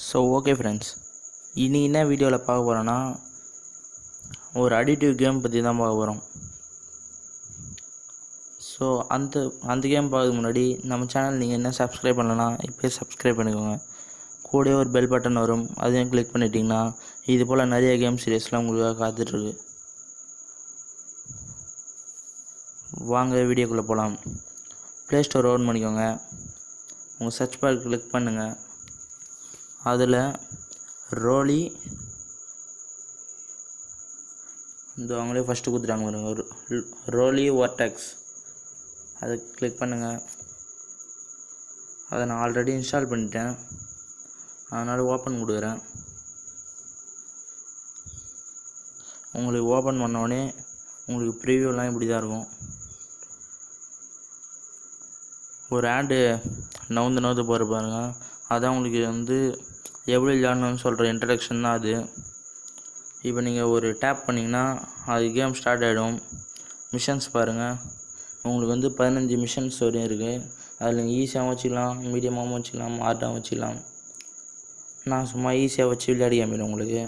so okay friends இனி என்ன வீடியோவில் பார்க்க போகிறோன்னா ஒரு அடிட்டிவ் கேம் பற்றி தான் பார்க்க போகிறோம் ஸோ அந்த அந்த கேம் பார்க்கறதுக்கு முன்னாடி நம்ம சேனல் நீங்கள் என்ன சப்ஸ்கிரைப் பண்ணலன்னா இப்போயே சப்ஸ்கிரைப் பண்ணிக்கோங்க கூடவே ஒரு பெல் பட்டன் வரும் அதையும் கிளிக் பண்ணிட்டீங்கன்னா இது போல் நிறைய கேம் சீரியஸ்லாம் உங்களுக்காக காத்துட்ருக்கு வாங்க வீடியோக்குள்ளே போகலாம் ப்ளே ஸ்டோர் ஓப்பன் பண்ணிக்கோங்க உங்கள் சர்ச் பார் கிளிக் பண்ணுங்கள் அதில் ரோலி இந்த அவங்களே ஃபஸ்ட்டு கொடுத்துட்டாங்க பாருங்க ரோ- ரோலி ஒர்டெக்ஸ் அதை கிளிக் பண்ணுங்கள் அதை நான் ஆல்ரெடி இன்ஸ்டால் பண்ணிட்டேன் அதனால் ஓப்பன் கொடுக்குறேன் உங்களுக்கு ஓப்பன் பண்ணோடனே உங்களுக்கு ப்ரீவியூலாம் இப்படி தான் இருக்கும் ஒரு ஆடு நவுந்து நவுந்து போகிற பாருங்க அதான் உங்களுக்கு வந்து எப்படி விளையாடணும்னு சொல்கிற இன்ட்ரடக்ஷன் தான் அது இப்போ நீங்கள் ஒரு டேப் பண்ணிங்கன்னா அது கேம் ஸ்டார்ட் ஆகிடும் மிஷன்ஸ் பாருங்கள் உங்களுக்கு வந்து பதினஞ்சு மிஷன்ஸ் வரையும் இருக்குது அதில் நீங்கள் ஈஸியாகவும் வச்சுக்கலாம் மீடியமாகவும் வச்சுக்கலாம் ஹார்டாகவும் வச்சுக்கலாம் நான் சும்மா ஈஸியாக வச்சு விளையாடி காமிக்கிறேன் உங்களுக்கு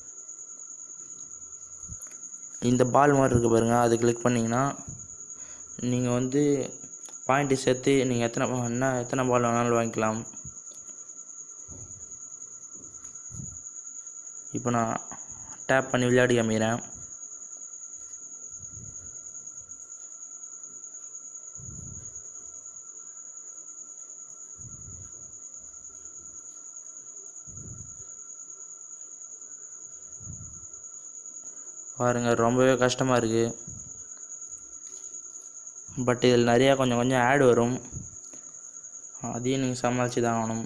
இந்த பால் மாதிரி இருக்குது பாருங்கள் அது கிளிக் பண்ணிங்கன்னா நீங்கள் வந்து பாயிண்ட்டு சேர்த்து நீங்கள் எத்தனை என்ன எத்தனை பால் வேணாலும் வாங்கிக்கலாம் இப்போ நான் டேப் பண்ணி விளையாடி காமிக்கிறேன் பாருங்கள் ரொம்பவே கஷ்டமாக இருக்குது பட் இதில் நிறையா கொஞ்சம் கொஞ்சம் ஆட் வரும் அதையும் நீங்கள் சமாளித்து தான் ஆகணும்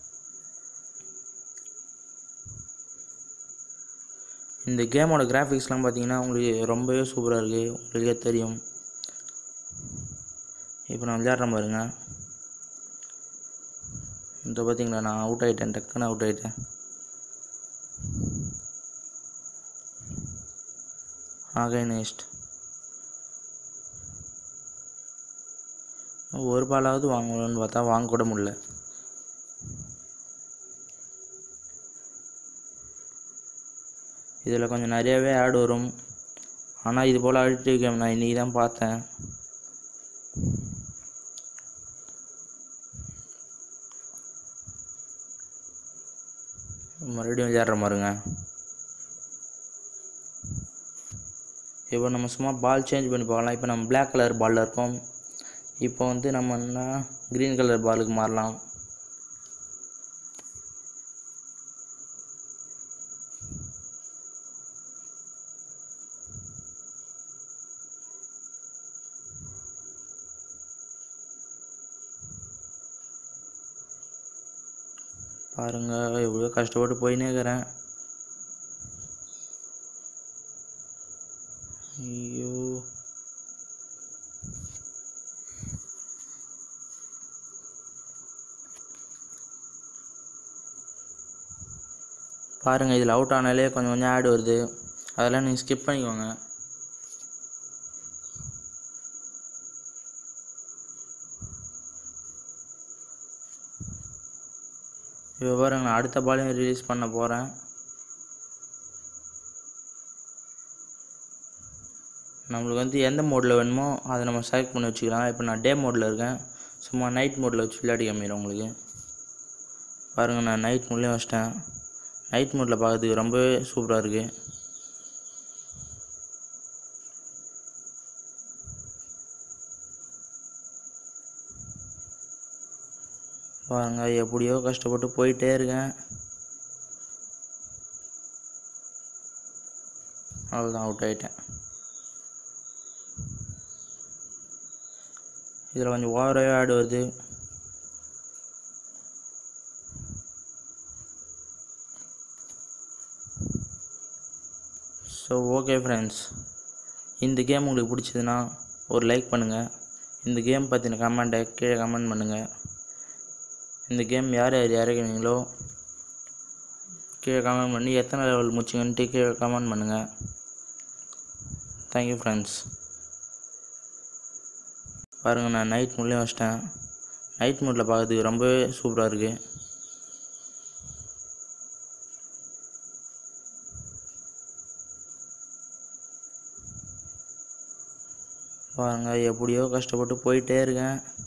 இந்த கேமோட கிராஃபிக்ஸ்லாம் பார்த்தீங்கன்னா உங்களுக்கு ரொம்பவே சூப்பராக இருக்குது உங்களுக்கே தெரியும் இப்போ நான் விளையாடுறேன் பாருங்க இந்த பார்த்தீங்களா நான் அவுட் ஆகிட்டேன் டக்குன்னு அவுட் ஆகிட்டேன் ஆகே நெக்ஸ்ட் ஒரு பாலாவது வாங்கணும்னு பார்த்தா வாங்க கூட முடியல இதில் கொஞ்சம் நிறையவே ஆட் வரும் ஆனால் இது போல் அடிக்டிவ் கேம் நான் இன்றைக்கி தான் பார்த்தேன் மறுபடியும் விளையாடுற மாதிரிங்க இப்போ நம்ம சும்மா பால் சேஞ்ச் பண்ணி பார்க்கலாம் இப்போ நம்ம Black கலர் பாலில் இருக்கோம் இப்போ வந்து நம்ம என்ன க்ரீன் கலர் பாலுக்கு மாறலாம் பாருங்க எவ்வளோ கஷ்டப்பட்டு போயினே இருக்கிறேன் ஐயோ பாருங்கள் இதில் அவுட் ஆனாலே கொஞ்சம் கொஞ்சம் ஆட் வருது அதெல்லாம் நீங்கள் ஸ்கிப் பண்ணிக்கோங்க இப்போ பாருங்க நான் அடுத்த பாலையும் ரிலீஸ் பண்ண போகிறேன் நம்மளுக்கு வந்து எந்த மோடில் வேணுமோ அதை நம்ம செலக்ட் பண்ணி வச்சுக்கலாம் இப்போ நான் டே மோடில் இருக்கேன் சும்மா நைட் மோடில் வச்சு விளையாடி காமிக்கிறேன் உங்களுக்கு பாருங்கள் நான் நைட் மோட்லேயும் வச்சிட்டேன் நைட் மோடில் பார்க்கறதுக்கு ரொம்பவே சூப்பராக இருக்குது பாருங்க எப்படியோ கஷ்டப்பட்டு போயிட்டே இருக்கேன் அவ்வளோதான் அவுட் ஆகிட்டேன் இதில் கொஞ்சம் ஓவராகவே ஆடு வருது ஸோ ஓகே ஃப்ரெண்ட்ஸ் இந்த கேம் உங்களுக்கு பிடிச்சதுன்னா ஒரு லைக் பண்ணுங்கள் இந்த கேம் பற்றின கமெண்ட்டை கீழே கமெண்ட் பண்ணுங்கள் இந்த கேம் யார் யார் இறக்குனீங்களோ கீழே கமெண்ட் பண்ணி எத்தனை லெவல் முடிச்சிங்கன்ட்டு கீழே கமெண்ட் பண்ணுங்கள் தேங்க்யூ ஃப்ரெண்ட்ஸ் பாருங்கள் நான் நைட் மூட்லேயும் வச்சிட்டேன் நைட் மூடில் பார்க்கறதுக்கு ரொம்பவே சூப்பராக இருக்குது பாருங்க எப்படியோ கஷ்டப்பட்டு போயிட்டே இருக்கேன்